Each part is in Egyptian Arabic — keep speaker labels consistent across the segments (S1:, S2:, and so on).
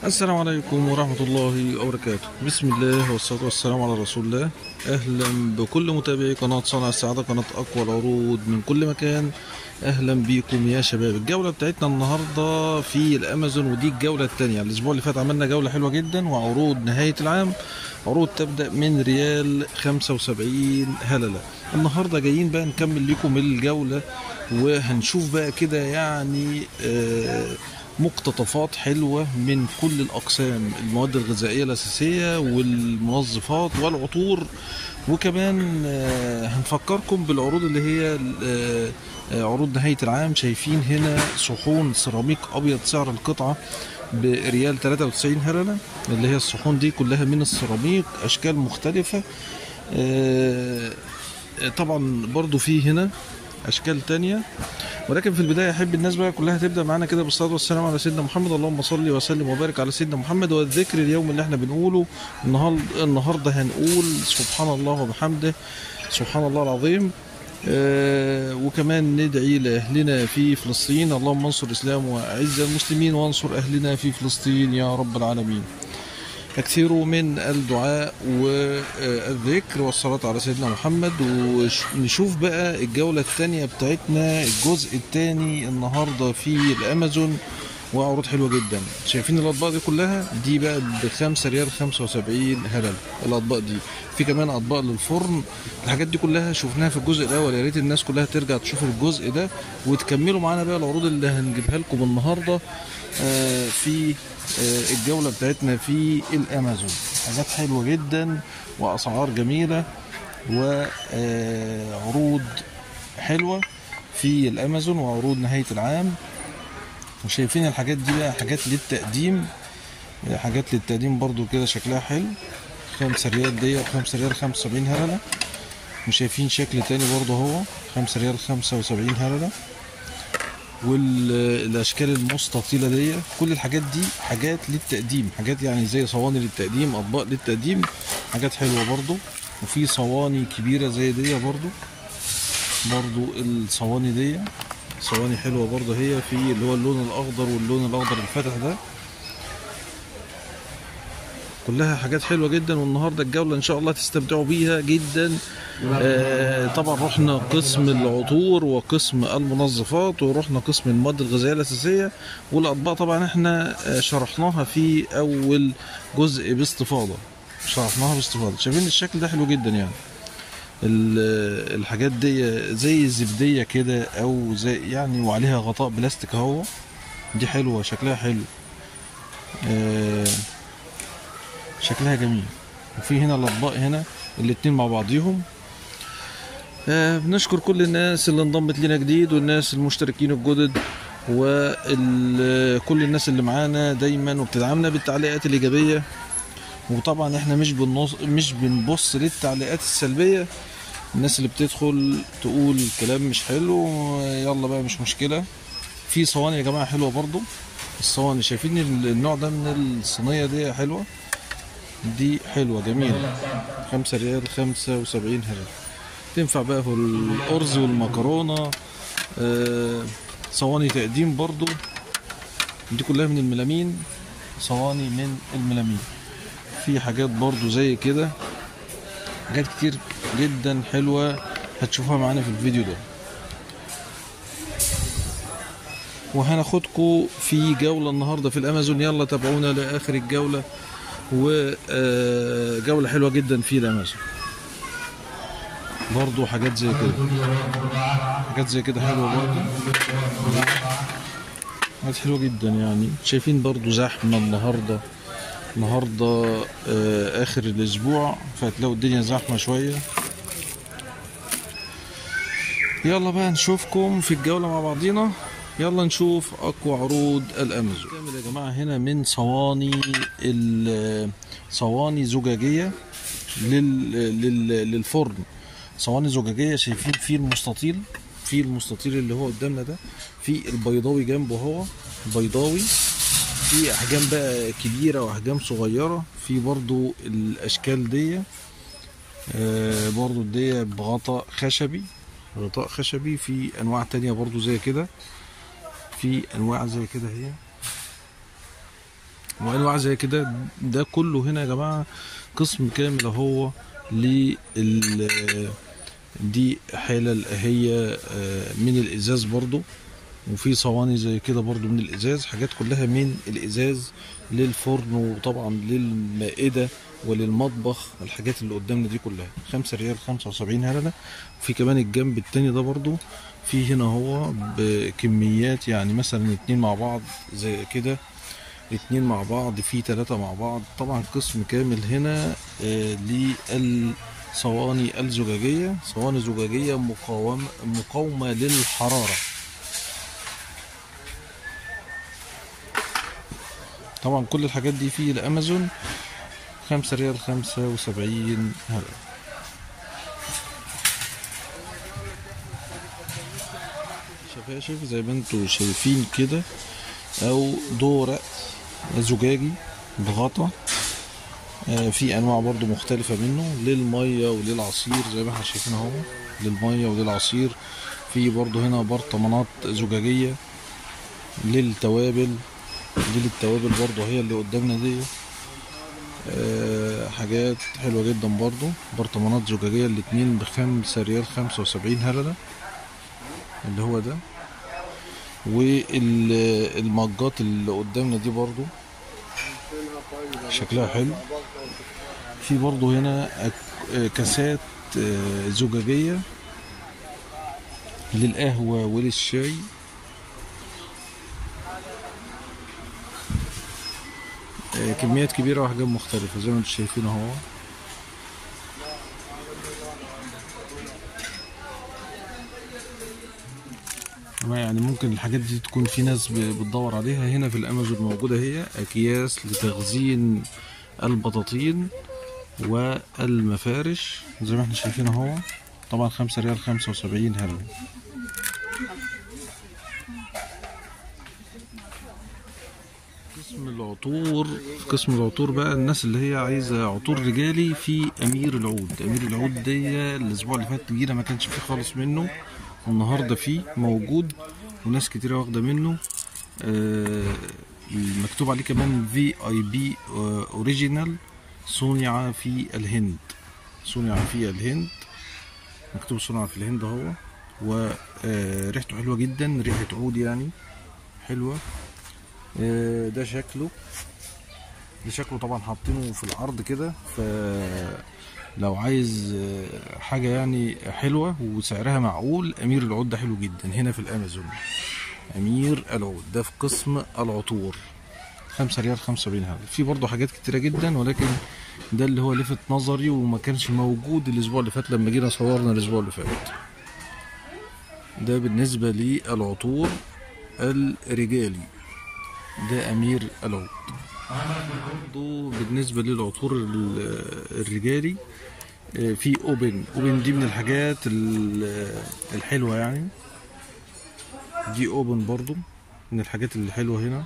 S1: السلام عليكم ورحمة الله وبركاته بسم الله والصلاة والسلام على رسول الله أهلا بكل متابعي قناة صنع السعادة قناة أقوى العروض من كل مكان أهلا بيكم يا شباب الجولة بتاعتنا النهاردة في الأمازون ودي الجولة التانية الأسبوع اللي فات عملنا جولة حلوة جدا وعروض نهاية العام عروض تبدأ من ريال 75 هللة النهاردة جايين بقى نكمل لكم الجولة وهنشوف بقى كده يعني آه مقتطفات حلوة من كل الأقسام المواد الغذائية الأساسية والمنظفات والعطور وكمان آه، هنفكركم بالعروض اللي هي آه، آه، عروض نهاية العام شايفين هنا صحون سيراميك أبيض سعر القطعة بريال 93 هللة اللي هي الصحون دي كلها من السيراميك أشكال مختلفة آه، طبعا برضو في هنا اشكال تانية ولكن في البدايه احب الناس بقى كلها تبدا معانا كده بالصلاه والسلام على سيدنا محمد اللهم صل وسلم وبارك على سيدنا محمد والذكر اليوم اللي احنا بنقوله النهارده النهارده هنقول سبحان الله وبحمده سبحان الله العظيم آه وكمان ندعي لاهلنا في فلسطين اللهم انصر الاسلام واعز المسلمين وانصر اهلنا في فلسطين يا رب العالمين اكثروا من الدعاء والذكر والصلاة على سيدنا محمد ونشوف بقى الجولة الثانية بتاعتنا الجزء الثاني النهاردة في الأمازون وعروض حلوة جدا شايفين الأطباق دي كلها دي بقى بخمسة ريال خمسة وسبعين هلل الأطباق دي في كمان أطباق للفرن الحاجات دي كلها شفناها في الجزء الأول يا ريت الناس كلها ترجع تشوف الجزء ده وتكملوا معانا بقى العروض اللي هنجيبها لكم النهاردة آه، في آه، الجولة بتاعتنا في الأمازون حاجات حلوة جدا وأسعار جميلة وعروض حلوة في الأمازون وعروض نهاية العام وشايفين الحاجات دي بقى حاجات للتقديم حاجات للتقديم برضو كده شكلها حلو خمسة ريال دي خمسة ريال خمسة وسبعين هللة وشايفين شكل تاني برضو هو خمسة ريال خمسة وسبعين هللة والاشكال المستطيله دي كل الحاجات دي حاجات للتقديم حاجات يعني زي صواني للتقديم اطباق للتقديم حاجات حلوه برضو وفي صواني كبيره زي دي برضو برضو الصواني دي صواني حلوه برضو هي في اللي هو اللون الاخضر واللون الاخضر الفاتح ده كلها حاجات حلوه جدا والنهارده الجوله ان شاء الله تستمتعوا بيها جدا آه طبعا رحنا قسم العطور وقسم المنظفات ورحنا قسم المواد الغذائيه الاساسيه والاطباق طبعا احنا آه، شرحناها في اول جزء باستفاضه شرحناها باستفاضه شايفين الشكل ده حلو جدا يعني ال- الحاجات دي زي الزبديه كده او زي يعني وعليها غطاء بلاستيك اهو دي حلوه شكلها حلو آه شكلها جميل وفي هنا الاطباق هنا الاتنين مع بعضيهم آه بنشكر كل الناس اللي انضمت لنا جديد والناس المشتركين الجدد وكل الناس اللي معانا دايما وبتدعمنا بالتعليقات الايجابيه وطبعا احنا مش بنص مش بنبص للتعليقات السلبيه الناس اللي بتدخل تقول كلام مش حلو يلا بقى مش مشكله في صواني يا جماعه حلوه برضو الصواني شايفين النوع ده من الصينيه دي حلوه دي حلوة جميلة خمسة ريال خمسة وسبعين هلل تنفع بقى في الأرز والمكرونة آه، صواني تقديم برضو دي كلها من الملامين صواني من الملامين في حاجات برضو زي كده حاجات كتير جدا حلوة هتشوفوها معانا في الفيديو ده وهناخدكم في جولة النهاردة في الأمازون يلا تابعونا لآخر الجولة وجولة حلوة جدا في الأمازون برضو حاجات زي كده حاجات زي كده حلوة برضو حاجات حلوة جدا يعني شايفين برضو زحمة النهاردة النهاردة آه، آخر الأسبوع فهتلاقوا الدنيا زحمة شوية يلا بقى نشوفكم في الجولة مع بعضينا يلا نشوف أقوى عروض الأمازون كامل يا جماعة هنا من صواني ال- صواني زجاجية لل... لل... للفرن صواني زجاجية شايفين في المستطيل في المستطيل اللي هو قدامنا ده في البيضاوي جنبه هو بيضاوي في احجام بقى كبيره واحجام صغيره في برضو الاشكال دي آه برضو دي بغطاء خشبي غطاء خشبي في انواع تانية برضو زي كده في انواع زي كده هي وانواع زي كده ده كله هنا يا جماعه قسم كامل اهو لل دي حلل هي آه، من الازاز برضو وفي صواني زي كده برضو من الازاز حاجات كلها من الازاز للفرن وطبعا للمائده وللمطبخ الحاجات اللي قدامنا دي كلها خمسة ريال خمسة وسبعين هللة في كمان الجنب التاني ده برضو في هنا هو بكميات يعني مثلا اتنين مع بعض زي كده اتنين مع بعض في تلاتة مع بعض طبعا قسم كامل هنا آه للصواني الزجاجية صواني زجاجية مقاومة مقاومة للحرارة طبعا كل الحاجات دي في الامازون خمسة ريال خمسة وسبعين هلا شفاشف زي ما انتوا شايفين كده او دورق زجاجي بغطا آه، في انواع برضو مختلفة منه للمية وللعصير زي ما احنا شايفين اهو للمية وللعصير في برضو هنا برطمانات زجاجية للتوابل دي للتوابل برضو هي اللي قدامنا دي آه، حاجات حلوة جدا برضو برطمانات زجاجية الاتنين بخمسة ريال خمسة وسبعين هللة اللي هو ده والمجات اللي قدامنا دي برضو شكلها حلو في برضو هنا أك- آه، كاسات آه، زجاجية للقهوة وللشاي آه، كميات كبيرة وأحجام مختلفة زي ما انتم شايفين اهو ما يعني ممكن الحاجات دي تكون في ناس ب- بتدور عليها هنا في الأمازون موجودة هي أكياس لتخزين البطاطين والمفارش زي ما احنا شايفين اهو طبعا خمسة ريال خمسة وسبعين هلو قسم العطور في قسم العطور بقى الناس اللي هي عايزة عطور رجالي في أمير العود أمير العود دي الأسبوع اللي فات جينا ما كانش فيه خالص منه النهاردة فيه موجود وناس كتيرة واخدة منه آه، مكتوب عليه كمان في اي بي اوريجينال صنع في الهند صنع في الهند مكتوب صنع في الهند اهو وريحته حلوة جدا ريحة عود يعني حلوة آه، ده شكله ده شكله طبعا حاطينه في العرض كده ف لو عايز آه، حاجة يعني حلوة وسعرها معقول أمير العود ده حلو جدا هنا في الأمازون أمير العود ده في قسم العطور خمسة ريال خمسة وسبعين هذا في برضه حاجات كتيرة جدا ولكن ده اللي هو لفت نظري وما كانش موجود الأسبوع اللي فات لما جينا صورنا الأسبوع اللي فات ده بالنسبة للعطور الرجالي ده أمير العود برضه بالنسبة للعطور ال- الرجالي آه، في اوبن اوبن دي من الحاجات ال- الحلوة يعني دي اوبن برضو من الحاجات اللي حلوة هنا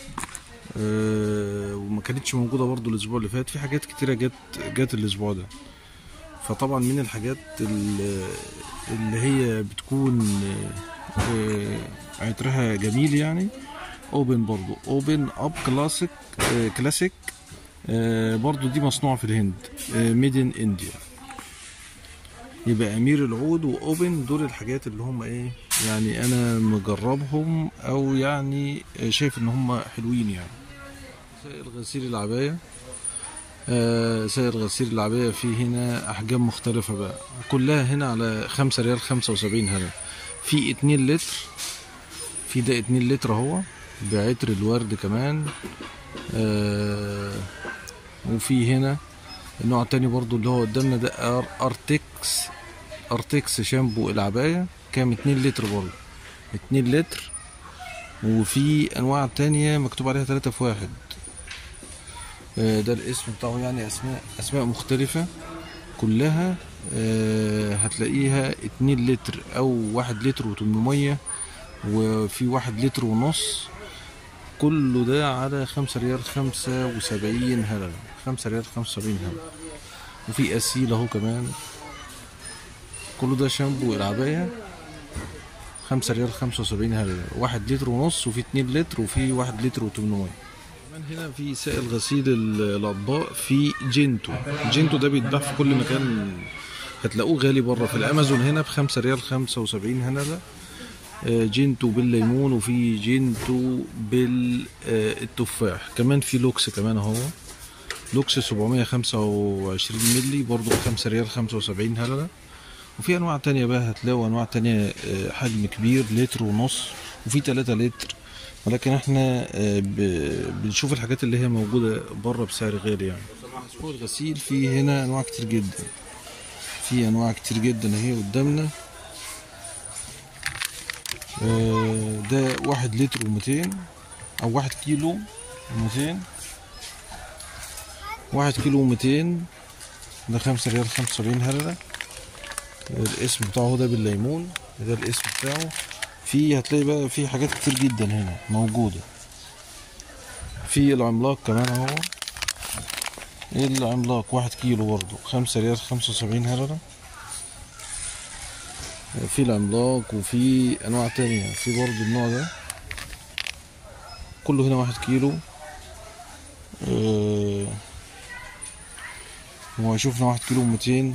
S1: آه، وما كانتش موجودة برضو الاسبوع اللي فات في حاجات كتيرة جت جت الاسبوع ده فطبعا من الحاجات ال- اللي هي بتكون آه، عطرها جميل يعني اوبن برضو اوبن اب كلاسيك آه، كلاسيك آه، برضو دي مصنوعة في الهند ميدن انديا يبقى امير العود واوبن دول الحاجات اللي هم ايه يعني انا مجربهم او يعني شايف ان هم حلوين يعني سائل غسيل العباية آه سائل غسيل العباية في هنا احجام مختلفة بقى كلها هنا على خمسة ريال خمسة وسبعين هذا في اتنين لتر في ده اتنين لتر اهو بعطر الورد كمان آه وفي هنا النوع التاني برضو اللي هو قدامنا ده أر ارتكس ارتكس شامبو العباية كام اتنين لتر برضو اتنين لتر وفي انواع تانية مكتوب عليها تلاتة في واحد آه، ده الاسم بتاعه يعني اسماء اسماء مختلفة كلها آه، هتلاقيها اتنين لتر او واحد لتر وتمنمية وفي واحد لتر ونص كله ده على خمسة ريال خمسة وسبعين هلل خمسة ريال خمسة وسبعين هلل وفي أسيل أهو كمان كله ده شامبو العباية خمسة ريال خمسة وسبعين هلل واحد لتر ونص وفي اتنين لتر وفي واحد لتر وتمنمية كمان هنا في سائل غسيل ال- الاطباق في جينتو جينتو ده بيتباع في كل مكان هتلاقوه غالي بره في الامازون هنا بخمسة ريال خمسة وسبعين هنا آه، جينتو بالليمون وفي جينتو بالتفاح كمان في لوكس كمان اهو لوكس 725 ملي برضو بخمسة ريال خمسة وسبعين هللة وفي انواع تانية بقى هتلاقوا انواع تانية آه، حجم كبير لتر ونص وفي 3 لتر ولكن احنا آه، ب- بنشوف الحاجات اللي هي موجودة بره بسعر غالي يعني فوق الغسيل في هنا انواع كتير جدا في انواع كتير جدا اهي قدامنا آه، ده واحد لتر ومتين او واحد كيلو ومتين واحد كيلو ومتين ده خمسة ريال خمسة وسبعين هللة الاسم بتاعه ده بالليمون ده الاسم بتاعه في هتلاقي بقى في حاجات كتير جدا هنا موجودة في العملاق كمان اهو العملاق واحد كيلو برضه خمسة ريال خمسة وسبعين هللة في العملاق وفي انواع تانية في برضه النوع ده كله هنا واحد كيلو آه، وشوفنا واحد كيلو ومتين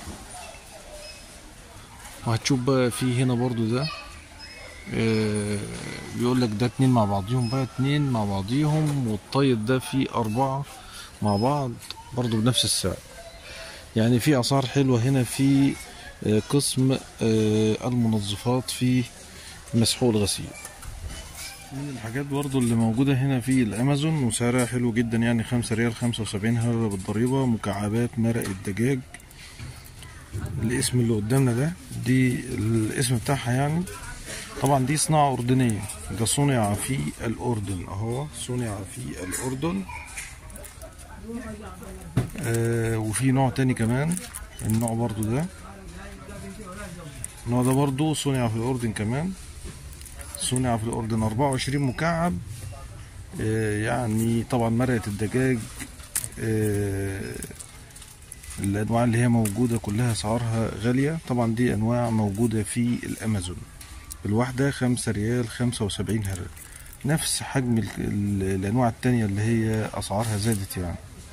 S1: وهتشوف بقى في هنا برضو ده آه، بيقول لك ده اتنين مع بعضيهم بقى اتنين مع بعضيهم والطيب ده فيه أربعة مع بعض برضو بنفس السعر يعني في أسعار حلوة هنا في آه، قسم آه، المنظفات في مسحوق الغسيل من الحاجات برضو اللي موجودة هنا في الأمازون وسعرها حلو جدا يعني خمسة ريال خمسة وسبعين هللة بالضريبة مكعبات مرق الدجاج الاسم اللي قدامنا ده دي الاسم بتاعها يعني طبعا دي صناعة أردنية ده صنع في الأردن أهو صنع في الأردن آه وفي نوع تاني كمان النوع برضو ده النوع ده برضو صنع في الأردن كمان صنع في الأردن 24 مكعب آه يعني طبعا مرقة الدجاج آه الانواع اللي هي موجوده كلها اسعارها غاليه طبعا دي انواع موجوده في الامازون الواحده خمسة ريال خمسة وسبعين هللة نفس حجم ال- ال- الانواع التانية اللي هي اسعارها زادت يعني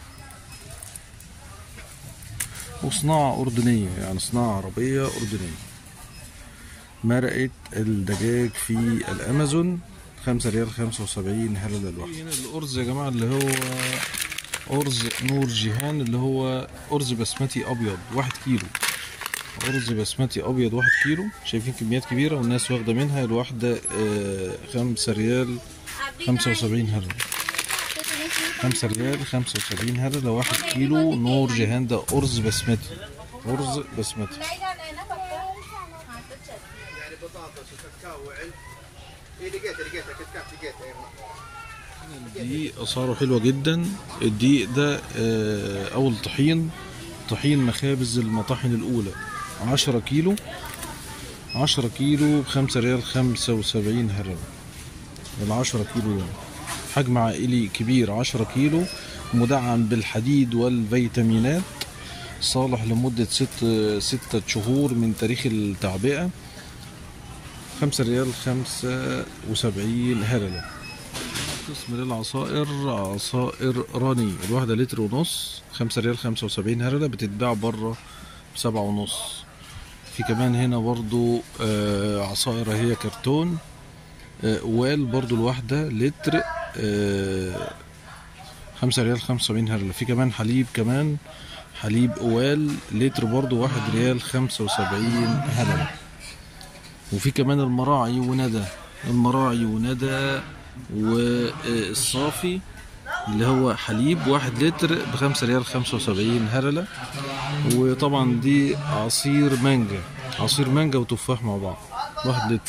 S1: وصناعة أردنية يعني صناعة عربية أردنية مرقة الدجاج في الأمازون خمسة ريال خمسة وسبعين هللة الواحدة هنا الأرز يا جماعة اللي هو أرز نور جيهان اللي هو أرز بسمتي أبيض واحد كيلو أرز بسمتي أبيض واحد كيلو شايفين كميات كبيرة والناس واخدة منها الواحدة آه، خمسة ريال خمسة وسبعين هللة خمسة ريال خمسة وسبعين هللة واحد كيلو نور جيهان ده أرز بسمتي أرز بسمتي
S2: Nãy ra này nó bật ra. Hai tích trịch.
S3: يعني بطاطس وكاكاو وعلم ايه لقيتها لقيتها كتكات لقيتها يما
S1: الدقيق اسعاره حلوه جدا الدقيق ده آه، اول طحين طحين مخابز المطاحن الاولى عشرة كيلو عشرة كيلو بخمسة ريال خمسة وسبعين هرم العشرة كيلو يعني حجم عائلي كبير عشرة كيلو مدعم بالحديد والفيتامينات صالح لمدة ست ستة شهور من تاريخ التعبئة خمسة ريال خمسة وسبعين هرلة قسم للعصائر عصائر راني الواحدة لتر ونص خمسة ريال خمسة وسبعين هرلة بتتباع بره بسبعة ونص في كمان هنا برضو آه، عصائر هي كرتون آه، وال برضو الواحدة لتر آه، خمسة ريال خمسة وسبعين هرلة في كمان حليب كمان حليب اوال لتر برضو واحد ريال خمسة وسبعين هرلة وفي كمان المراعي وندى المراعي وندى والصافي اللي هو حليب واحد لتر بخمسة ريال خمسة وسبعين هرلة وطبعا دي عصير مانجا عصير مانجا وتفاح مع بعض واحد لتر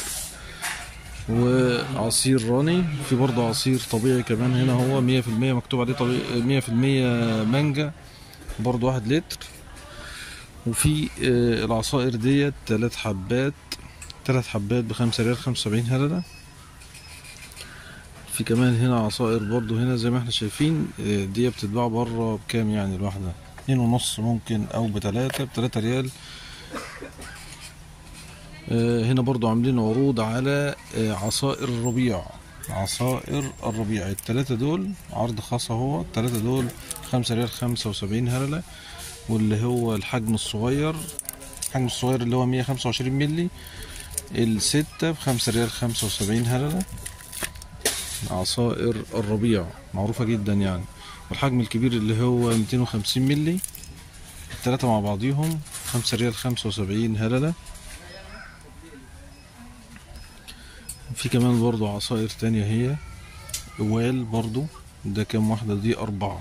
S1: وعصير راني في برضه عصير طبيعي كمان هنا هو مية في المية مكتوب عليه طبيعي مية في المية مانجا برضه واحد لتر وفي آه، العصائر ديت تلات حبات تلات حبات بخمسة ريال خمسة وسبعين هللة في كمان هنا عصائر برضو هنا زي ما احنا شايفين آه، دي بتتباع بره بكام يعني الواحدة اتنين ونص ممكن او بتلاتة بتلاتة ريال آه، هنا برضو عاملين عروض على آه، عصائر الربيع عصائر الربيع التلاتة دول عرض خاص اهو التلاتة دول خمسة ريال خمسة وسبعين هللة واللي هو الحجم الصغير الحجم الصغير اللي هو مية خمسة وعشرين ملي الستة بخمسة ريال خمسة وسبعين هللة عصائر الربيع معروفة جدا يعني والحجم الكبير اللي هو ميتين وخمسين ملي التلاتة مع بعضيهم خمسة ريال خمسة وسبعين هللة في كمان برضو عصائر تانية هي وال برضو ده كام واحدة دي أربعة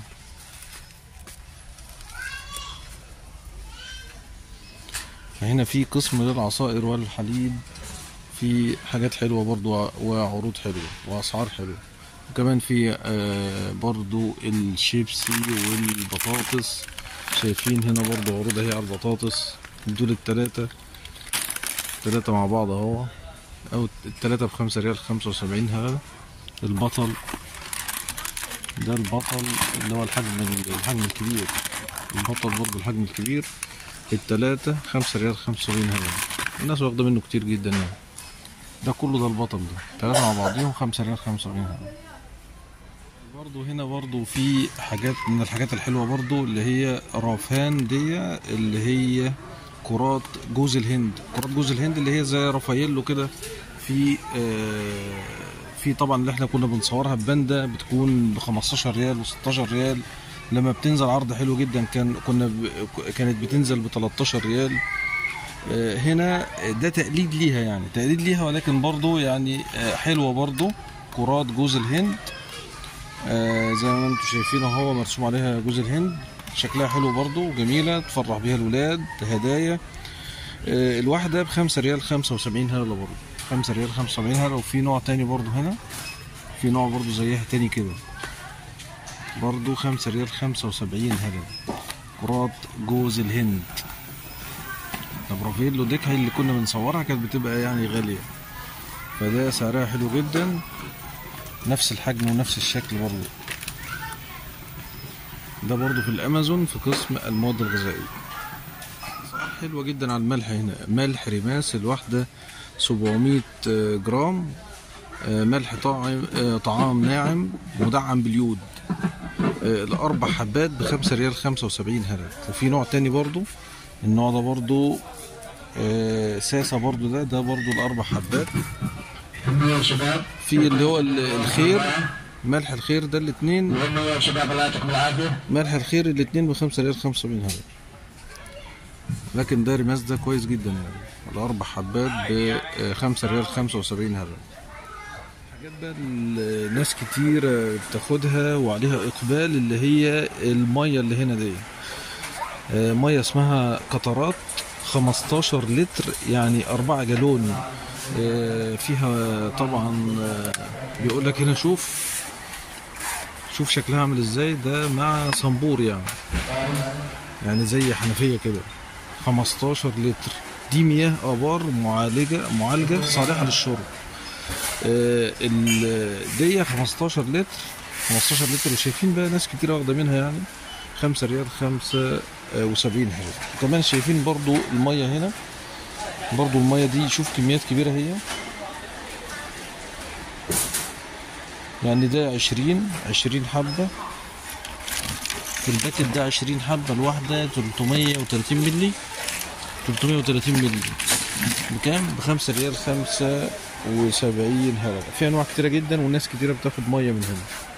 S1: هنا في قسم للعصائر والحليب في حاجات حلوة برضو وعروض حلوة وأسعار حلوة وكمان في آه، برضو الشيبسي والبطاطس شايفين هنا برضو عروض اهي على البطاطس دول التلاتة التلاتة مع بعض اهو او التلاتة بخمسة ريال خمسة وسبعين هذا البطل ده البطل اللي هو الحجم الحجم الكبير البطل برضو الحجم الكبير التلاتة خمسة ريال خمسة وسبعين هذا الناس واخدة منه كتير جدا يعني ده كله ده البطل ده تلاتة مع بعضيهم خمسة ريال خمسة وسبعين هذا برضو هنا برضو في حاجات من الحاجات الحلوة برضو اللي هي رافان دي اللي هي كرات جوز الهند كرات جوز الهند اللي هي زي رافاييلو كده في آه في طبعا اللي احنا كنا بنصورها بباندا بتكون ب 15 ريال و16 ريال لما بتنزل عرض حلو جدا كان كنا ب... كانت بتنزل ب 13 ريال آه هنا ده تقليد ليها يعني تقليد ليها ولكن برضو يعني آه حلوة برضو كرات جوز الهند آه زي ما انتم شايفين اهو مرسوم عليها جوز الهند شكلها حلو برضو جميلة تفرح بيها الولاد هدايا آه الواحدة بخمسة ريال خمسة وسبعين هللة برضو خمسة ريال خمسة وسبعين هللة وفي نوع تاني برضو هنا في نوع برضو زيها تاني كده برضو خمسة ريال خمسة وسبعين هللة كرات جوز الهند البرافيلو ديك هي اللي كنا بنصورها كانت بتبقى يعني غالية فده سعرها حلو جدا نفس الحجم ونفس الشكل برضو ده برضو في الامازون في قسم المواد الغذائية حلوة جدا على الملح هنا ملح ريماس الواحدة 700 جرام ملح طاعم طعام ناعم مدعم باليود الأربع حبات بخمسة ريال خمسة وسبعين هلل وفي نوع تاني برضو النوع ده برضو ساسة برضو ده ده برضو الأربع حبات
S4: يا شباب
S1: في اللي هو الخير ملح الخير ده الاتنين
S4: وإنه يا شباب الله يعطيكم العافية
S1: ملح الخير الاتنين بخمسة ريال خمسة وسبعين هلل لكن ده رماس ده كويس جدا يعني الأربع حبات بخمسة ريال خمسة وسبعين هلل حاجات بقى ال- ناس كتير بتاخدها وعليها إقبال اللي هي المية اللي هنا دي آه، مية اسمها قطرات 15 لتر يعني 4 جالون آه، فيها طبعا آه، بيقول لك هنا شوف شوف شكلها عامل ازاي ده مع صنبور يعني يعني زي حنفية كده 15 لتر دي مياه ابار معالجة معالجة صالحة للشرب آه، ال- دي 15 لتر 15 لتر وشايفين بقى ناس كتير واخدة منها يعني 5 ريال 75 حاجة وكمان شايفين برضو المية هنا برضو المية دي شوف كميات كبيرة هي يعني ده 20 20 حبة في الباكت ده 20 حبة الواحدة 330 ملي 330 ملي بكام؟ بخمسة ريال خمسة وسبعين هللة في أنواع كتيرة جدا والناس كتيرة بتاخد مية من هنا